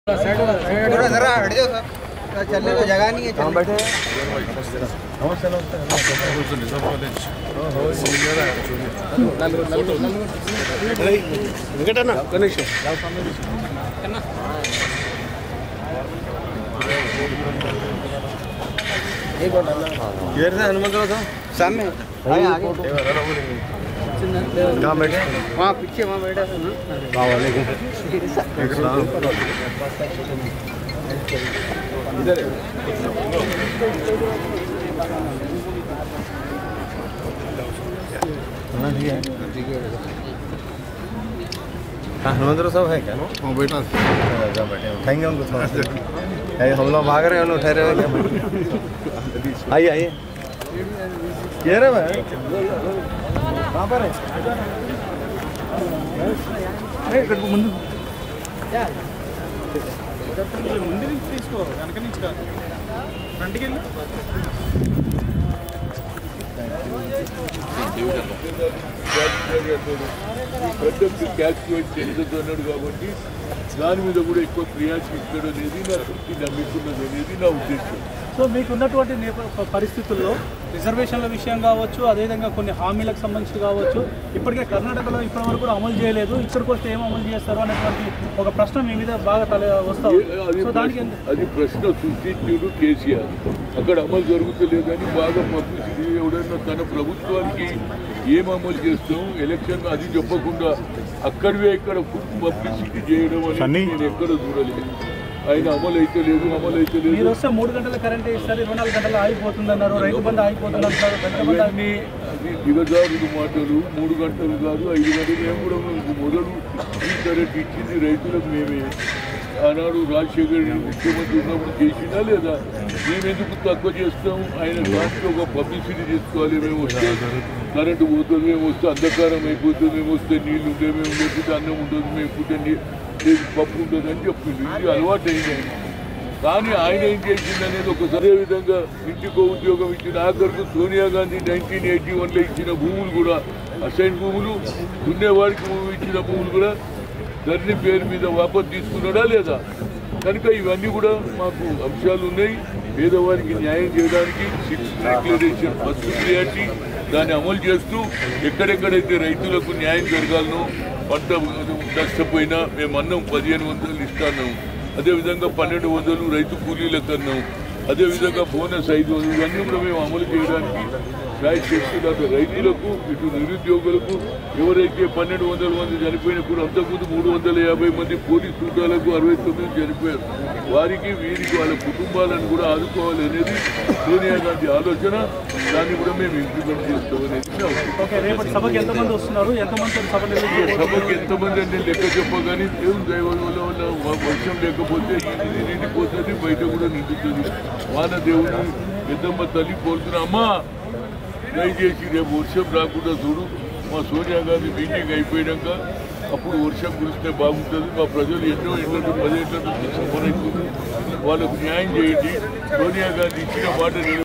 थोड़ा जरा हट जाओ सर चलने को जगह नहीं है चलने बैठे వెంకటన్న గణేష్ इधर से हनुमंत था सामने आगे आगे कहाँ बैठे वहाँ पीछे वहाँ बैठा था ना हाँ हनुमंत साहब है क्या हाँ बेटा अच्छा, बैठे हैं। उठाएंगे उनको थोड़ा सा अरे, हम लोग भाग रहे हैं उन्हें उठा रहे हो क्या आइए आइए कह रहे भाई कहाँ पर है ముందు నుంచి తీసుకో వెనక నుంచి కాదు ఫ్రంట్కి వెళ్ళి ప్రత్యక్ష క్యాష్ తెలుగుతో అన్నాడు కాబట్టి దాని మీద కూడా ఎక్కువ క్రియాశీలి ఇస్తాడు అనేది నా తృప్తి నమ్ముకున్నది అనేది నా ఉద్దేశం సో మీకున్నటువంటి నేప- ప- పరిస్థితుల్లో రిజర్వేషన్ల విషయం కావచ్చు అదేవిధంగా కొన్ని హామీలకు సంబంధించి కావచ్చు ఇప్పటికే కర్ణాటకలో ఇప్పటి వరకు కూడా అమలు చేయలేదు ఇక్కడికి వస్తే ఏం అమలు చేస్తారు అనేటువంటి ఒక ప్రశ్న మీ మీద బాగా తల వస్తా ఉంది. అది సో దానికి ప్రశ్న- ఎంత- అది ప్రశ్న సృష్టించుడు కేసీఆర్ అక్కడ అమలు జరుగుతలేదని బాగా పబ్లిసిటీ ఎవడన్నా తన ప్రభుత్వానికి ఏం అమలు చేస్తాం ఎలక్షన్ అది చెప్పకుండా అక్కడివే ఇక్కడ ఫుల్ పబ్లిసిటీ చేయడం అనేది నేను ఎక్కడ చూడలేదు ఆయన అమలు అయితే లేదు అమలు అయితే మీరు లేదు వస్తే మూడు గంటల కరెంట్ ఇస్తారు ఇరవై నాలుగు గంటలు ఆగిపోతుంది అన్నారు రైతు బంధు ఆగిపోతుంది అంటారు రైతు బంధు ఇవన్నీ అది దిగజారుడు మాటలు మూడు గంటలు కాదు ఐదు గంటలు మేము కూడా మీకు మొదలు ఈ కరెంట్ ఇచ్చింది రైతులకు మేమే ఆనాడు రాజశేఖర్ రెడ్డి ముఖ్యమంత్రి ఉన్నప్పుడు చేసినా లేదా మేము ఎందుకు తక్కువ చేస్తాం ఆయన దాంట్లో ఒక పబ్లిసిటీ చేసుకోవాలి మేము వస్తే కరెంటు పోతుంది మేము వస్తే అంధకారం అయిపోతుంది మేము వస్తే నీళ్ళు ఉండే మేము లేకపోతే అన్నం ఉండదు మేము పుట్టే లేదు పప్పు ఉండదు అని చెప్పింది ఇది అలవాటు అయింది ఆయన. కానీ ఆయన ఏం చేసింది అనేది ఒకసారి అదే విధంగా ఇంటికో ఉద్యోగం ఇచ్చిన ఆఖరికి సోనియా గాంధీ నైన్టీన్ ఎయిటీ వన్లో ఇచ్చిన భూములు కూడా అసైన్ భూములు దున్నేవాడికి భూమి ఇచ్చిన భూములు కూడా ధరణి పేరు మీద వాపసు తీసుకున్నాడా లేదా కనుక ఇవన్నీ కూడా మాకు అంశాలు ఉన్నాయి పేదవారికి న్యాయం చేయడానికి సిక్స్ డిక్లరేషన్ ఫస్ట్ ప్రియారిటీ దాన్ని అమలు చేస్తూ ఎక్కడెక్కడైతే రైతులకు న్యాయం జరగాలనో పంట నష్టపోయినా మేము అన్నం పదిహేను వందలు ఇస్తాను అదేవిధంగా పన్నెండు వందలు రైతు కూలీలకు అన్నాం అదేవిధంగా బోనస్ ఐదు వందలు ఇవన్నీ కూడా మేము అమలు చేయడానికి ట్రై చేస్తున్నారు రైతులకు ఇటు నిరుద్యోగులకు ఎవరైతే పన్నెండు వందల మంది చనిపోయినప్పుడు అంతకుముందు మూడు వందల యాభై మంది పోలీస్ సూటాలకు అరవై తొమ్మిది చనిపోయారు వారికి వీరికి వాళ్ళ కుటుంబాలను కూడా ఆదుకోవాలి అనేది సోనియా గాంధీ ఆలోచన దాన్ని కూడా మేము ఇంప్లిమెంట్ చేస్తామనేది నా ఉద్దేశం. ఓకే రేపటి సభకి ఎంతమంది వస్తున్నారు ఎంతమంది సభ నిర్వహించబోతున్నారు? సభకి ఎంతమంది అని నేను లెక్క చెప్పగానే దేవుని దైవం వల్ల వల్ల వ- వర్షం లేకపోతే ఇది నిండిపోతుంది బయట కూడా నిండుతుంది వాన దేవుని పెద్దమ్మ తల్లి కోరుతున్నా అమ్మా దయచేసి రేపు వర్షం రాకుండా చూడు మా సోనియా గాంధీ మీటింగ్ అయిపోయాక అప్పుడు వర్షం కురిస్తే బాగుంటుంది మా ప్రజలు ఎన్నో ఇళ్ళ నుంచి పదేళ్ల నుంచి సఫర్ అవుతుంది వాళ్ళకు న్యాయం చేయండి సోనియా గాంధీ ఇచ్చిన మాట నిలబెట్టుకోండి.